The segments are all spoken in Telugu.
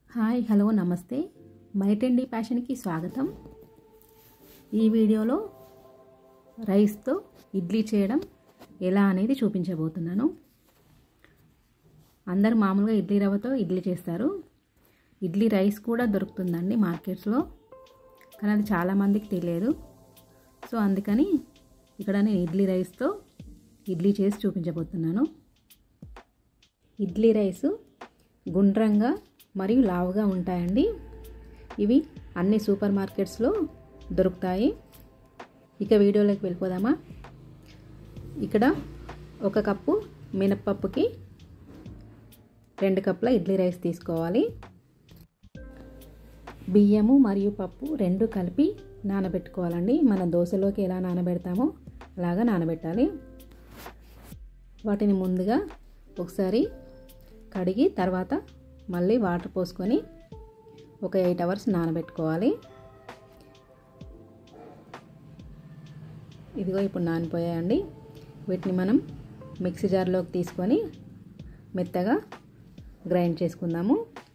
హాయ్ హలో నమస్తే మైటెండి ప్యాషన్కి స్వాగతం ఈ వీడియోలో రైస్తో ఇడ్లీ చేయడం ఎలా అనేది చూపించబోతున్నాను అందరు మామూలుగా ఇడ్లీ రవ్వతో ఇడ్లీ చేస్తారు ఇడ్లీ రైస్ కూడా దొరుకుతుందండి మార్కెట్స్లో కానీ అది చాలామందికి తెలియదు సో అందుకని ఇక్కడ నేను ఇడ్లీ రైస్తో ఇడ్లీ చేసి చూపించబోతున్నాను ఇడ్లీ రైసు గుండ్రంగా మరియు లావుగా ఉంటాయండి ఇవి అన్ని సూపర్ మార్కెట్స్లో దొరుకుతాయి ఇక వీడియోలోకి వెళ్ళిపోదామా ఇక్కడ ఒక కప్పు మినప్పప్పుకి రెండు కప్పుల ఇడ్లీ రైస్ తీసుకోవాలి బియ్యము మరియు పప్పు రెండు కలిపి నానబెట్టుకోవాలండి మన దోశలోకి ఎలా నానబెడతామో అలాగా నానబెట్టాలి వాటిని ముందుగా ఒకసారి కడిగి తర్వాత మళ్ళీ వాటర్ పోసుకొని ఒక ఎయిట్ అవర్స్ నానబెట్టుకోవాలి ఇదిగో ఇప్పుడు నానిపోయాయండి వీటిని మనం మిక్సీ జార్లోకి తీసుకొని మెత్తగా గ్రైండ్ చేసుకుందాము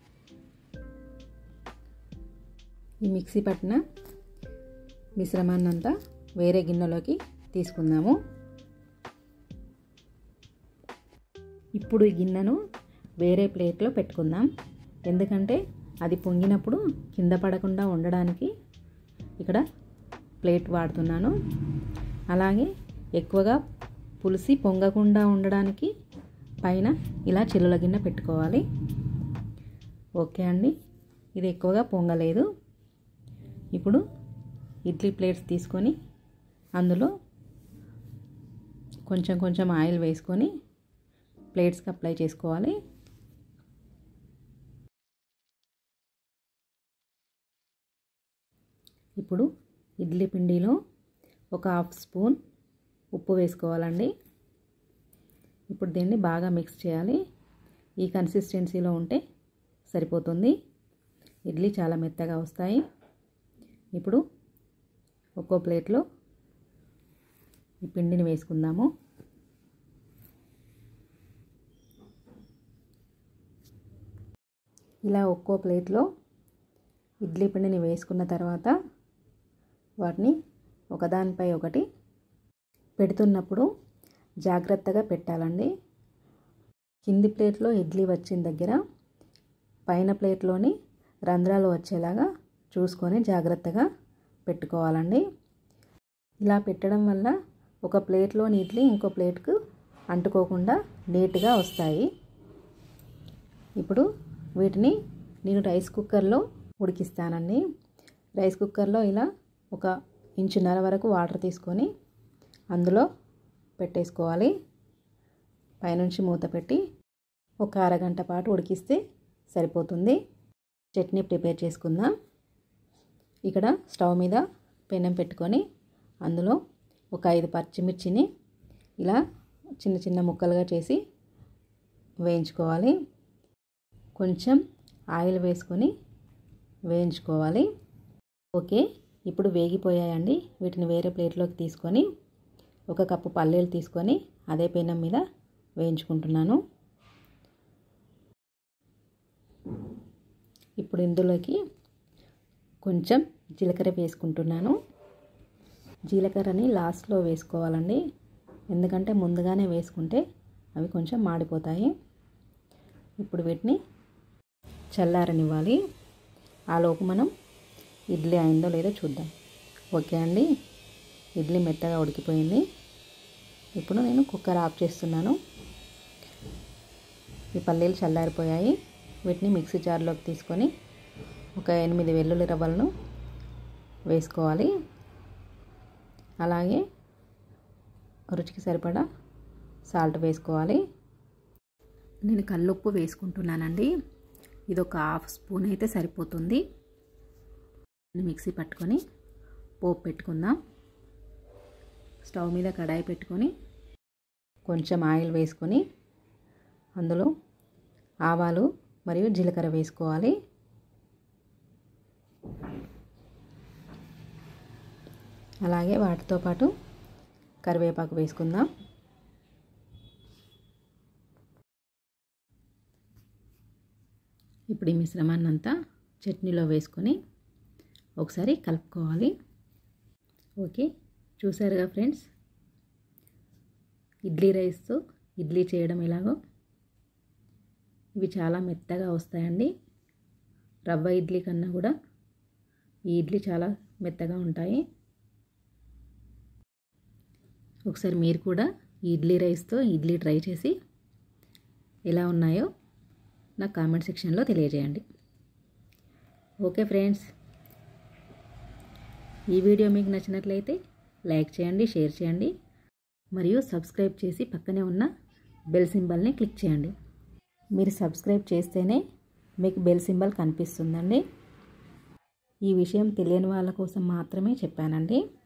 ఈ మిక్సీ పట్టిన మిశ్రమాన్ని అంతా వేరే గిన్నెలోకి తీసుకుందాము ఇప్పుడు ఈ గిన్నెను వేరే ప్లేట్లో పెట్టుకుందాం ఎందుకంటే అది పొంగినప్పుడు కింద పడకుండా ఉండడానికి ఇక్కడ ప్లేట్ వాడుతున్నాను అలాగే ఎక్కువగా పులిసి పొంగకుండా ఉండడానికి పైన ఇలా చిల్లుల గిన్నె పెట్టుకోవాలి ఓకే అండి ఇది ఎక్కువగా పొంగలేదు ఇప్పుడు ఇడ్లీ ప్లేట్స్ తీసుకొని అందులో కొంచెం కొంచెం ఆయిల్ వేసుకొని ప్లేట్స్కి అప్లై చేసుకోవాలి ఇప్పుడు ఇడ్లీ పిండిలో ఒక హాఫ్ స్పూన్ ఉప్పు వేసుకోవాలండి ఇప్పుడు దీన్ని బాగా మిక్స్ చేయాలి ఈ కన్సిస్టెన్సీలో ఉంటే సరిపోతుంది ఇడ్లీ చాలా మెత్తగా వస్తాయి ఇప్పుడు ఒక్కో ప్లేట్లో ఈ పిండిని వేసుకుందాము ఇలా ఒక్కో ప్లేట్లో ఇడ్లీ పిండిని వేసుకున్న తర్వాత వాటిని ఒకదానిపై ఒకటి పెడుతున్నప్పుడు జాగ్రత్తగా పెట్టాలండి కింది ప్లేట్లో ఇడ్లీ వచ్చిన దగ్గర పైన ప్లేట్లోని రంధ్రాలు వచ్చేలాగా చూసుకొని జాగ్రత్తగా పెట్టుకోవాలండి ఇలా పెట్టడం వల్ల ఒక ప్లేట్లోని ఇడ్లీ ఇంకో ప్లేట్కు అంటుకోకుండా నీట్గా వస్తాయి ఇప్పుడు వీటిని నేను రైస్ కుక్కర్లో ఉడికిస్తానండి రైస్ కుక్కర్లో ఇలా ఒక ఇంచున్నర వరకు వాటర్ తీసుకొని అందులో పెట్టేసుకోవాలి పైనుంచి మూత పెట్టి ఒక అరగంట పాటు ఉడికిస్తే సరిపోతుంది చట్నీ ప్రిపేర్ చేసుకుందాం ఇక్కడ స్టవ్ మీద పెనం పెట్టుకొని అందులో ఒక ఐదు పచ్చిమిర్చిని ఇలా చిన్న చిన్న ముక్కలుగా చేసి వేయించుకోవాలి కొంచెం ఆయిల్ వేసుకొని వేయించుకోవాలి ఓకే ఇప్పుడు వేగిపోయాయండి వీటిని వేరే ప్లేట్లోకి తీసుకొని ఒక కప్పు పల్లీలు తీసుకొని అదే పెనం మీద వేయించుకుంటున్నాను ఇప్పుడు ఇందులోకి కొంచెం జీలకర్ర వేసుకుంటున్నాను జీలకర్రని లాస్ట్లో వేసుకోవాలండి ఎందుకంటే ముందుగానే వేసుకుంటే అవి కొంచెం మాడిపోతాయి ఇప్పుడు వీటిని చల్లారనివ్వాలి ఆలోపు మనం ఇడ్లీ అయిందో లేదో చూద్దాం ఓకే అండి ఇడ్లీ మెత్తగా ఉడికిపోయింది ఇప్పుడు నేను కుక్కర్ ఆఫ్ చేస్తున్నాను ఈ పల్లీలు చల్లారిపోయాయి వీటిని మిక్సీ జార్లోకి తీసుకొని ఒక ఎనిమిది వెల్లుల్లి రవ్వలను వేసుకోవాలి అలాగే రుచికి సరిపడా సాల్ట్ వేసుకోవాలి నేను కల్లుప్పు వేసుకుంటున్నానండి ఇది ఒక హాఫ్ స్పూన్ అయితే సరిపోతుంది మిక్సీ పట్టుకొని పోపు పెట్టుకుందాం స్టవ్ మీద కడాయి పెట్టుకొని కొంచెం ఆయిల్ వేసుకొని అందులో ఆవాలు మరియు జీలకర్ర వేసుకోవాలి అలాగే వాటితో పాటు కరివేపాకు వేసుకుందాం ఇప్పుడు ఈ మిశ్రమాన్ని అంతా చట్నీలో వేసుకొని ఒకసారి కలుపుకోవాలి ఓకే చూసారుగా ఫ్రెండ్స్ ఇడ్లీ రైస్తో ఇడ్లీ చేయడం ఎలాగో ఇవి చాలా మెత్తగా వస్తాయండి రవ్వ ఇడ్లీ కన్నా కూడా ఈ ఇడ్లీ చాలా మెత్తగా ఉంటాయి ఒకసారి మీరు కూడా ఈ ఇడ్లీ రైస్తో ఇడ్లీ ట్రై చేసి ఎలా ఉన్నాయో నాకు కామెంట్ సెక్షన్లో తెలియజేయండి ఓకే ఫ్రెండ్స్ ఈ వీడియో మీకు నచ్చినట్లయితే లైక్ చేయండి షేర్ చేయండి మరియు సబ్స్క్రైబ్ చేసి పక్కనే ఉన్న బెల్ సింబల్ని క్లిక్ చేయండి మీరు సబ్స్క్రైబ్ చేస్తేనే మీకు బెల్ సింబల్ కనిపిస్తుందండి ఈ విషయం తెలియని వాళ్ళ కోసం మాత్రమే చెప్పానండి